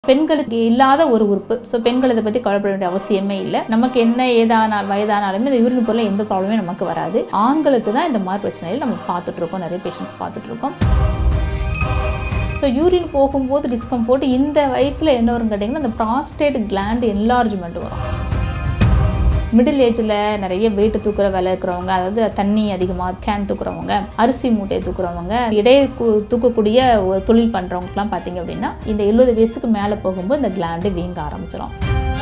பெண்களுக்கு இல்லாத ஒரு உறுப்பு ஸோ பெண்கள் இதை பற்றி கவலைப்பட வேண்டிய அவசியமே இல்லை நமக்கு என்ன ஏதான வயதானாலுமே இந்த யூரின் பொருள் எந்த ப்ராப்ளமே நமக்கு வராது ஆண்களுக்கு தான் இந்த மாதிரி பிரச்சனைகள் நம்ம பார்த்துட்டு இருக்கோம் நிறைய பேஷண்ட்ஸ் பார்த்துட்டு இருக்கோம் ஸோ யூரின் போகும்போது டிஸ்கம்ஃபோர்ட் இந்த வயசில் என்ன வரும் கேட்டிங்கன்னா அந்த ப்ராஸ்டேட் கிளாண்ட் என்லார்ஜ்மெண்ட் வரும் மிடில் ஏஜில் நிறைய வெயிட் தூக்குற வேலை இருக்கிறவங்க அதாவது தண்ணி அதிகமாக கேன் தூக்குறவங்க அரிசி மூட்டையை தூக்குறவங்க இடையே கு- தூக்கக்கூடிய ஒரு தொழில் பண்ணுறவங்கலாம் பார்த்தீங்க அப்படின்னா இந்த எழுபது வயசுக்கு மேலே போகும்போது இந்த கிளாண்டு வீங்க ஆரம்பிச்சிடும்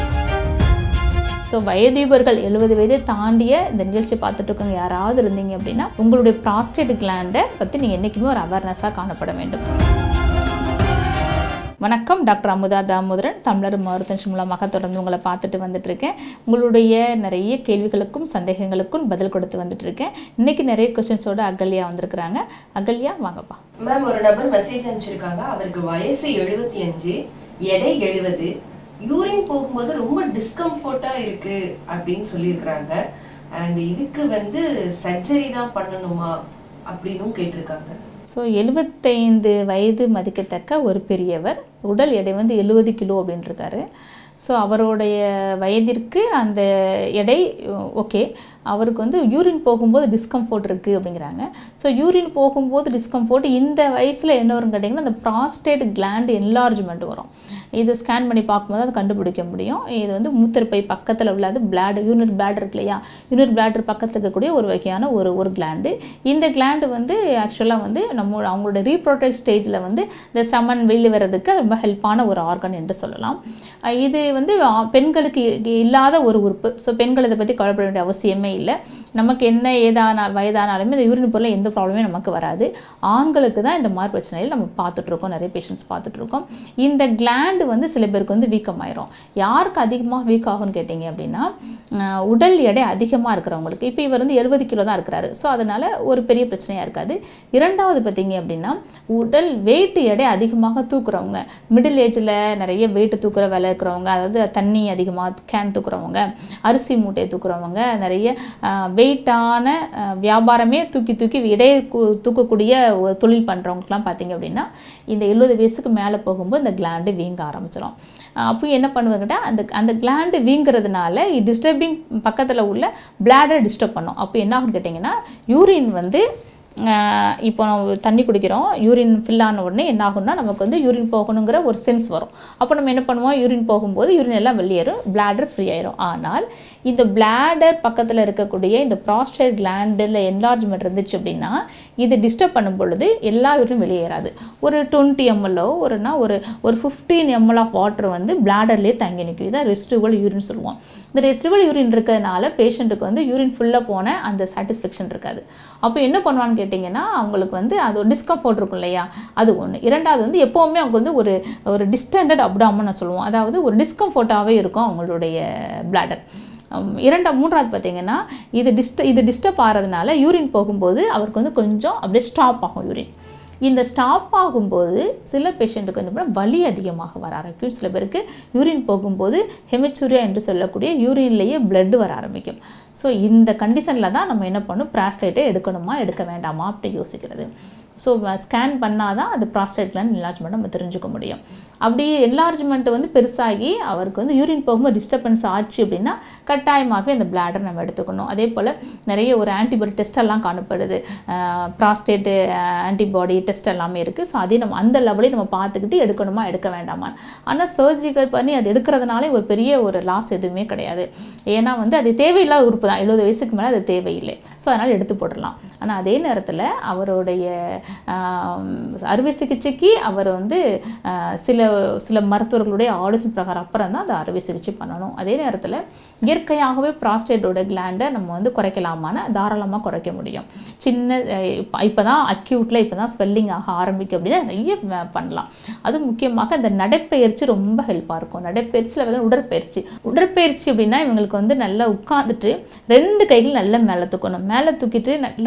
ஸோ வயதீபர்கள் எழுபது வயதை தாண்டிய இந்த நிகழ்ச்சி பார்த்துட்டு இருக்கவங்க யாராவது இருந்தீங்க அப்படின்னா உங்களுடைய ப்ராஸ்டேட் கிளாண்டை பற்றி நீங்கள் என்றைக்குமே ஒரு அவேர்னஸாக காணப்பட வேண்டும் வணக்கம் டாக்டர் அமுதா தாமோதரன் தமிழர் மருத்துவ மூலமாக தொடர்ந்து உங்களை பார்த்துட்டு வந்துட்டு இருக்கேன் உங்களுடைய நிறைய கேள்விகளுக்கும் சந்தேகங்களுக்கும் பதில் கொடுத்து வந்துட்டு இருக்கேன் இன்னைக்கு நிறைய கொஸ்டின்ஸோட அகல்யா வந்திருக்கிறாங்க அகல்யா வாங்கப்பா மேம் ஒரு நபர் மெசேஜ் அனுப்பிச்சிருக்காங்க அவருக்கு வயசு எழுபத்தி அஞ்சு எடை எழுபது யூரின் போகும்போது ரொம்ப டிஸ்கம்ஃபர்ட்டா இருக்கு அப்படின்னு சொல்லியிருக்கிறாங்க அண்ட் இதுக்கு வந்து சர்ஜரி தான் பண்ணணுமா அப்படின்னும் கேட்டிருக்காங்க ஸோ எழுபத்தைந்து வயது மதிக்கத்தக்க ஒரு பெரியவர் உடல் எடை வந்து எழுபது கிலோ அப்படின்னு இருக்காரு ஸோ அவருடைய வயதிற்கு அந்த எடை ஓகே அவருக்கு வந்து யூரின் போகும்போது டிஸ்கம்ஃபோர்ட் இருக்குது அப்படிங்கிறாங்க ஸோ யூரின் போகும்போது டிஸ்கம்ஃபோர்ட் இந்த வயசில் என்ன வரும் கேட்டிங்கன்னா அந்த ப்ராஸ்டேட் கிளாண்ட் என்லார்ஜ்மெண்ட் வரும் இது ஸ்கேன் பண்ணி பார்க்கும்போது அது கண்டுபிடிக்க முடியும் இது வந்து மூத்திருப்பை பக்கத்தில் உள்ளது பிளாட் யூனிட் பிளாட் இருக்கு இல்லையா யூனிட் பிளாடர் பக்கத்தில் இருக்கக்கூடிய ஒரு வகையான ஒரு ஒரு கிளாண்டு இந்த கிளாண்டு வந்து ஆக்சுவலாக வந்து நம்ம அவங்களோட ரீப்ரோடக்ட் ஸ்டேஜில் வந்து இந்த செமன் வெளியே வர்றதுக்கு ரொம்ப ஹெல்ப்பான ஒரு ஆர்கன் என்று சொல்லலாம் அஹ் இது வந்து ஆ, பெண்களுக்கு இ- இல்லாத ஒரு உறுப்பு ஸோ பெண்கள் இதை பற்றி கவலைப்பட வேண்டிய அவசியமே இல்லை நமக்கு என்ன ஏதான வயதானாலுமே இந்த யூரின் பொருள் எந்த ப்ராப்ளமே நமக்கு வராது ஆண்களுக்கு தான் இந்த மாதிரி பிரச்சனைகள் நம்ம பார்த்துட்டு இருக்கோம் நிறைய பேஷண்ட்ஸ் பார்த்துட்டு இருக்கோம் இந்த கிளாண்டு வந்து சில பேருக்கு வந்து வீக்கமாயிரும் யாருக்கு அதிகமாக வீக் ஆகும்னு கேட்டிங்க அப்படின்னா அஹ், உடல் எடை அதிகமாக இருக்கிறவங்களுக்கு இப்போ இவர் வந்து எழுபது கிலோ தான் இருக்கிறாரு ஸோ அதனால் ஒரு பெரிய பிரச்சனையாக இருக்காது இரண்டாவது பார்த்தீங்க அப்படின்னா உடல் வெயிட் எடை அதிகமாக தூக்குறவங்க மிடில் ஏஜில் நிறைய வெயிட் தூக்குற வேலை இருக்கிறவங்க அதாவது தண்ணி அதிகமாக கேன் தூக்குறவங்க அரிசி மூட்டையை தூக்குறவங்க நிறைய வெயிட்டான வியாபாரமே தூக்கி தூக்கி இடையே கு- தூக்கக்கூடிய ஒரு தொழில் பண்ணுறவங்களுக்குலாம் பார்த்தீங்க அப்படின்னா இந்த எழுபது வயசுக்கு மேலே போகும்போது இந்த கிளாண்டு வீங்க ஆரம்பிச்சிடும் அப்போ என்ன பண்ணுவாங்கன்னா அந்த அந்த கிளாண்டு வீங்கிறதுனால டிஸ்டர்பிங் பக்கத்தில் உள்ள பிளாடரை டிஸ்டர்ப் பண்ணும் அப்போ என்ன ஆகும்னு கேட்டிங்கன்னா யூரின் வந்து ஆஹ் இப்போ நம்ம தண்ணி குடிக்கிறோம் யூரின் ஃபில் ஆன உடனே என்ன ஆகும்னா நமக்கு வந்து யூரின் போகணுங்கிற ஒரு சென்ஸ் வரும் அப்போ நம்ம என்ன பண்ணுவோம் யூரின் போகும்போது யூரின் எல்லாம் வெளியேறும் bladder ஃப்ரீ ஆயிரும் ஆனால் இந்த bladder பக்கத்தில் இருக்கக்கூடிய இந்த ப்ராஸ்டேட் கிளாண்டில் என்லார்ஜ்மெண்ட் இருந்துச்சு அப்படின்னா இது டிஸ்டர்ப் பண்ணும் பொழுது எல்லா யூரினும் வெளியேறாது ஒரு டுவெண்ட்டி எம்எல்ஓ ஒருனா ஒரு ஒரு ஃபிஃப்டீன் எம்எல் ஆஃப் வாட்டர் வந்து பிளாடர்லேயே தங்கி நிற்கும் இதான் ரெஸ்டிவல் யூரின் சொல்லுவோம் இந்த ரெஸ்டிவல் யூரின் இருக்கிறதுனால பேஷண்ட்டுக்கு வந்து யூரின் ஃபுல்லாக போன அந்த சாட்டிஸ்ஃபேக்ஷன் இருக்காது அப்போ என்ன பண்ணுவான்னு கேட்டிங்கன்னா அவங்களுக்கு வந்து அது ஒரு டிஸ்கம்ஃபோர்ட் இருக்கும் இல்லையா அது ஒன்று இரண்டாவது வந்து எப்போவுமே அவங்க வந்து ஒரு ஒரு டிஸ்டண்டட் அப்டாமன் சொல்லுவோம் அதாவது ஒரு டிஸ்கம்ஃபோர்ட்டாகவே இருக்கும் அவங்களுடைய பிளாடர் இரண்டா மூன்றாவது பார்த்தீங்கன்னா இது டிஸ்ட இது டிஸ்டர்ப் ஆகிறதுனால யூரின் போகும்போது அவருக்கு வந்து கொஞ்சம் அப்படியே ஸ்டாப் ஆகும் யூரின் இந்த ஸ்டாப் ஆகும்போது சில பேஷண்ட்டுக்கு வந்து பார்த்தா வலி அதிகமாக வர ஆரம்பிக்கும் சில பேருக்கு யூரின் போகும்போது ஹெமிச்சூரியா என்று சொல்லக்கூடிய யூரின்லேயே blood வர ஆரம்பிக்கும் ஸோ இந்த கண்டிஷனில் தான் நம்ம என்ன பண்ணணும் ப்ராஸ்டேட்டை எடுக்கணுமா எடுக்க வேண்டாமா அப்படி யோசிக்கிறது ஸோ ஸ்கேன் பண்ணால் தான் அது ப்ராஸ்டேட் கிளாண்ட் என்லார்ஜ்மெண்ட் நம்ம தெரிஞ்சுக்க முடியும் அப்படி என்லார்ஜ்மெண்ட் வந்து பெருசாகி அவருக்கு வந்து யூரின் போகும்போது டிஸ்டர்பன்ஸ் ஆச்சு அப்படின்னா கட்டாயமாகவே அந்த bladder நம்ம எடுத்துக்கணும் அதே போல் நிறைய ஒரு ஆன்டிபாடி டெஸ்ட் எல்லாம் காணப்படுது ப்ராஸ்டேட்டு ஆன்டிபாடி டெஸ்ட் எல்லாமே இருக்குது ஸோ அதையும் நம்ம அந்த லெவலையும் நம்ம பார்த்துக்கிட்டு எடுக்கணுமா எடுக்க வேண்டாமா ஆனால் சர்ஜிக்கல் பண்ணி அது எடுக்கிறதுனாலே ஒரு பெரிய ஒரு லாஸ் எதுவுமே கிடையாது ஏன்னா வந்து அது தேவையில்லாத உறுப்பு தான் எழுபது வயசுக்கு மேலே அது தேவையில்லை ஸோ அதனால் எடுத்து போட்டுடலாம் ஆனால் அதே நேரத்தில் அவருடைய ஆம், அறுவை சிகிச்சைக்கு அவர் வந்து ஆ, சில சில மருத்துவர்களுடைய ஆலோசனை பிரகாரம் அப்புறம் தான் அந்த அறுவை சிகிச்சை பண்ணணும் அதே நேரத்தில் இயற்கையாகவே ப்ராஸ்டேட்டோட கிளாண்டை நம்ம வந்து குறைக்கலாமான்னா தாராளமாக குறைக்க முடியும் சின்ன இப்போ தான் அக்யூட்டில் இப்போ தான் ஸ்வெல்லிங் ஆக ஆரம்பிக்கும் அப்படின்னா நிறைய வ- பண்ணலாம் அதுவும் முக்கியமாக இந்த நடைப்பயிற்சி ரொம்ப ஹெல்ப்பாக இருக்கும் நடைப்பயிற்சியில் வந்து உடற்பயிற்சி உடற்பயிற்சி அப்படின்னா இவங்களுக்கு வந்து நல்லா உட்காந்துட்டு ரெண்டு கைகள் நல்லா மேலே தூக்கணும் மேலே தூக்கிட்டு நல்லா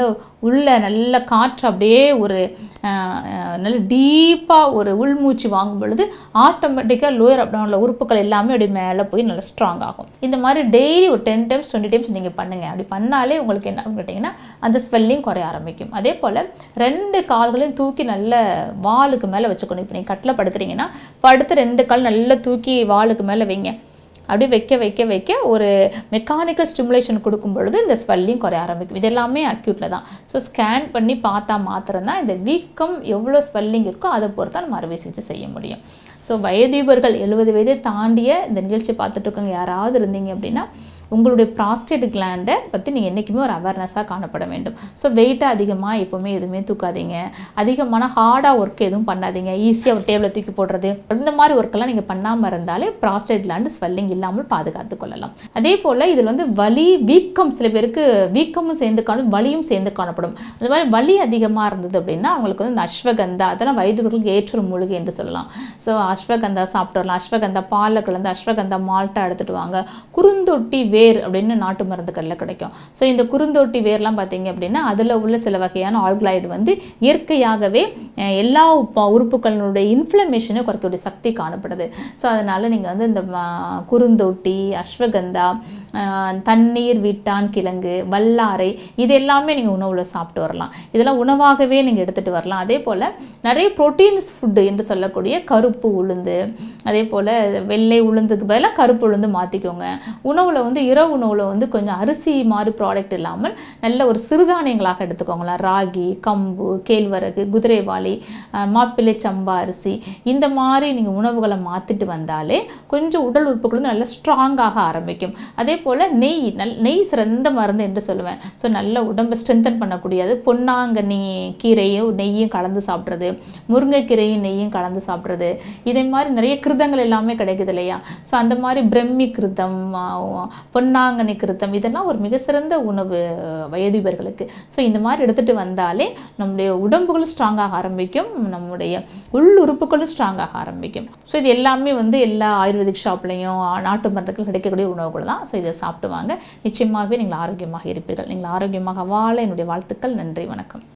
உள்ள நல்ல காற்று அப்படியே ஒரு ஆஹ், ஆஹ், நல்ல டீப்பாக ஒரு உள்மூச்சு வாங்கும் பொழுது ஆட்டோமேட்டிக்காக லோயர் அப்டவுனில் உறுப்புகள் எல்லாமே அப்படியே மேலே போய் நல்லா ஸ்ட்ராங் ஆகும் இந்த மாதிரி டெய்லி ஒரு டென் டைம்ஸ் டுவெண்ட்டி டைம்ஸ் நீங்கள் பண்ணுங்கள் அப்படி பண்ணாலே உங்களுக்கு என்ன கேட்டிங்கன்னா அந்த ஸ்வெல்லிங் குறைய ஆரம்பிக்கும் அதே போல் ரெண்டு கால்களையும் தூக்கி நல்ல வாலுக்கு மேலே வச்சுக்கணும் இப்போ நீங்கள் கட்டில் படுத்துறீங்கன்னா படுத்து ரெண்டு கால் நல்லா தூக்கி வாலுக்கு மேலே வைங்க அப்படியே வைக்க வைக்க வைக்க ஒரு மெக்கானிக்கல் ஸ்டிமுலேஷன் கொடுக்கும் பொழுது இந்த ஸ்வெல்லிங் குறைய ஆரம்பிக்கும் இது எல்லாமே அக்யூட்டில் தான் ஸோ ஸ்கேன் பண்ணி பார்த்தா மாத்திரம் தான் இந்த வீக்கம் எவ்வளோ ஸ்வெல்லிங் இருக்கோ அதை பொறுத்து தான் நம்ம அறுவை சிகிச்சை செய்ய முடியும் ஸோ வயதீபர்கள் எழுபது வயதை தாண்டிய இந்த நிகழ்ச்சி பார்த்துட்டு இருக்கவங்க யாராவது இருந்தீங்க அப்படின்னா உங்களுடைய ப்ராஸ்டேட் கிளாண்டை பற்றி நீங்கள் என்றைக்குமே ஒரு அவேர்னஸாக காணப்பட வேண்டும் ஸோ வெயிட்டை அதிகமாக எப்போவுமே எதுவுமே தூக்காதீங்க அதிகமான ஹார்டாக ஒர்க் எதுவும் பண்ணாதீங்க ஈஸியாக ஒரு டேபிளை தூக்கி போடுறது இந்த மாதிரி ஒர்க்கெல்லாம் நீங்கள் பண்ணாமல் இருந்தாலே ப்ராஸ்டேட் கிளாண்டு ஸ்வெல்லிங் இல்லாமல் பாதுகாத்து கொள்ளலாம் அதே போல் இதில் வந்து வலி வீக்கம் சில பேருக்கு வீக்கமும் சேர்ந்து காணும் வலியும் சேர்ந்து காணப்படும் அந்த மாதிரி வலி அதிகமாக இருந்தது அப்படின்னா அவங்களுக்கு வந்து இந்த அஸ்வகந்தா அதெல்லாம் வயதுகளுக்கு ஏற்ற ஒரு மூலிகை என்று சொல்லலாம் ஸோ அஸ்வகந்தா சாப்பிட்டு வரலாம் அஸ்வகந்தா பாலில் கலந்து அஸ்வகந்தா மால்ட்டை எடுத்துகிட்டு வாங்க குறுந்தொட்டி வேர் அப்படின்னு நாட்டு மருந்துகளில் கிடைக்கும் ஸோ இந்த குறுந்தொட்டி வேர்லாம் பார்த்தீங்க அப்படின்னா அதில் உள்ள சில வகையான ஆல்கலாய்டு வந்து இயற்கையாகவே அஹ், எல்லா உப்ப- உறுப்புகளினுடைய இன்ஃப்ளமேஷனை குறைக்கக்கூடிய சக்தி காணப்படுது ஸோ அதனால் நீங்கள் வந்து இந்த ம- குறுந்தொட்டி அஸ்வகந்தா அஹ், தண்ணீர் வீட்டான் கிழங்கு வல்லாரை இது எல்லாமே நீங்கள் உணவில் சாப்பிட்டு வரலாம் இதெல்லாம் உணவாகவே நீங்கள் எடுத்துகிட்டு வரலாம் அதே போல் நிறைய ப்ரோட்டீன்ஸ் ஃபுட்டு என்று சொல்லக்கூடிய கருப்பு உளுந்து அதே போல் வெள்ளை உளுந்துக்கு பதிலாக கருப்பு உளுந்து மாற்றிக்கோங்க உணவில் வந்து இரவு உணவில் வந்து கொஞ்சம் அரிசி மாதிரி ப்ராடக்ட் இல்லாமல் நல்ல ஒரு சிறுதானியங்களாக எடுத்துக்கோங்களேன் ராகி கம்பு கேழ்வரகு குதிரைவாளி அஹ், மாப்பிள்ளை சம்பா அரிசி இந்த மாதிரி நீங்கள் உணவுகளை மாற்றிட்டு வந்தாலே கொஞ்சம் உடல் உறுப்புகள் வந்து நல்லா ஸ்ட்ராங்காக ஆரம்பிக்கும் அதே போல் நெய் நல் நெய் சிறந்த மருந்து என்று சொல்லுவேன் ஸோ நல்ல உடம்பை ஸ்ட்ரென்தன் பண்ணக்கூடியது பொன்னாங்கண்ணி கீரையும் நெய்யும் கலந்து சாப்பிட்றது முருங்கைக்கீரையும் நெய்யும் கலந்து சாப்பிட்றது இதே மாதிரி நிறைய கிருதங்கள் எல்லாமே கிடைக்குது இல்லையா ஸோ அந்த மாதிரி பிரம்மி கிருத்தம் ஆ, பொன்னாங்கண்ணி கிருத்தம் இதெல்லாம் ஒரு மிக சிறந்த உணவு வயதிபர்களுக்கு ஸோ இந்த மாதிரி எடுத்துகிட்டு வந்தாலே நம்முடைய உடம்புகளும் ஸ்ட்ராங்காக ஆரம்பிக்கும் நம்முடைய உள் உறுப்புகளும் ஸ்ட்ராங்காக ஆரம்பிக்கும் ஸோ இது எல்லாமே வந்து எல்லா ஆயுர்வேதிக் ஷாப்லையும் நாட்டு மருந்துகள் கிடைக்கக்கூடிய உணவுகள் தான் ஸோ இதை சாப்பிட்டு வாங்க நிச்சயமாகவே நீங்கள் ஆரோக்கியமாக இருப்பீர்கள் நீங்கள் ஆரோக்கியமாக வாழ என்னுடைய வாழ்த்துக்கள் நன்றி வணக்கம்